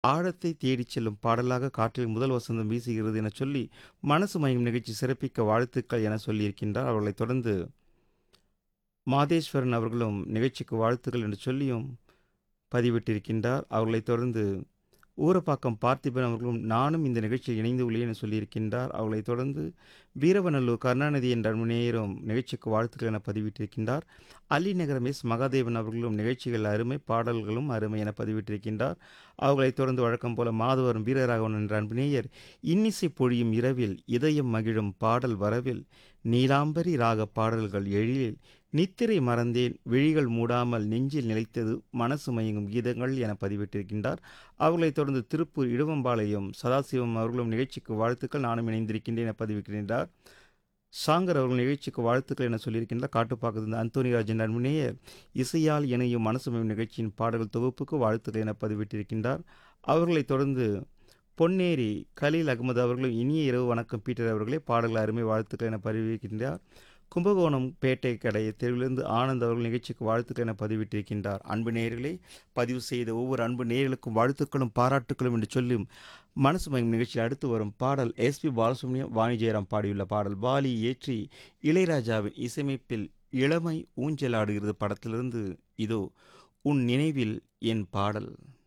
ஆழத்தை தேடிச் செல்லும் பாடலாக காற்றில் முதல் வசந்தம் வீசுகிறது என சொல்லி மனசு மயங்கும் நிகழ்ச்சி சிறப்பிக்க வாழ்த்துக்கள் என சொல்லியிருக்கின்றார் அவர்களைத் தொடர்ந்து மாதேஸ்வரன் அவர்களும் நிகழ்ச்சிக்கு வாழ்த்துக்கள் என்று சொல்லியும் பதிவிட்டிருக்கின்றார் அவர்களைத் தொடர்ந்து ஊரப்பாக்கம் பார்த்திபன் அவர்களும் நானும் இந்த நிகழ்ச்சியில் இணைந்து உள்ளேன் என சொல்லியிருக்கின்றார் அவர்களைத் தொடர்ந்து வீரவநல்லூர் கருணாநிதி என்ற நேயரும் நிகழ்ச்சிக்கு வாழ்த்துக்கள் என பதிவிட்டிருக்கின்றார் அலிநகரம் எஸ் மகாதேவன் அவர்களும் நிகழ்ச்சிகள் அருமை பாடல்களும் அருமை என பதிவிட்டிருக்கின்றார் அவர்களைத் தொடர்ந்து வழக்கம் போல மாதவரும் வீரராகவன் என்ற அன்பு நேயர் இன்னிசை பொழியும் இரவில் இதயம் மகிழும் பாடல் வரவில் நீலாம்பரி ராக பாடல்கள் எழிலில் நித்திரை மறந்தேன் விழிகள் மூடாமல் நெஞ்சில் நிலைத்தது மனசு மயங்கும் கீதங்கள் என பதிவிட்டிருக்கின்றார் அவர்களைத் தொடர்ந்து திருப்பூர் இடுவம்பாளையம் சதாசிவம் அவர்களும் நிகழ்ச்சிக்கு வாழ்த்துக்கள் நானும் இணைந்திருக்கின்றேன் என பதிவிட்டிருக்கின்றார் சாங்கர் அவர்கள் நிகழ்ச்சிக்கு வாழ்த்துக்கள் என சொல்லியிருக்கின்றார் காட்டுப்பாக்கத்திலிருந்து அந்தோனிராஜன் அன்புநேயர் இசையால் இணையும் மனசு மயம் நிகழ்ச்சியின் பாடல்கள் தொகுப்புக்கு வாழ்த்துக்கள் என பதிவிட்டிருக்கின்றார் அவர்களைத் தொடர்ந்து பொன்னேரி கலீல் அகமது அவர்களும் இனிய இரவு வணக்கம் பீட்டர் அவர்களே பாடல்கள் அருமை வாழ்த்துக்கள் என பதிவிருக்கின்றார் கும்பகோணம் பேட்டை கடை தெருவிலிருந்து ஆனந்த் அவர்கள் நிகழ்ச்சிக்கு வாழ்த்துக்கள் என பதிவிட்டிருக்கின்றார் அன்பு நேயர்களே பதிவு செய்த ஒவ்வொரு அன்பு நேயர்களுக்கும் வாழ்த்துக்களும் பாராட்டுக்களும் என்று சொல்லும் மனசு மயம் நிகழ்ச்சியில் அடுத்து வரும் பாடல் எஸ்பி பாலசுப்ரமணியம் வாணி ஜெயராம் பாடியுள்ள பாடல் பாலி ஏற்றி இளையராஜாவின் இசையமைப்பில் இளமை ஊஞ்சலாடுகிறது படத்திலிருந்து இதோ உன் நினைவில் என் பாடல்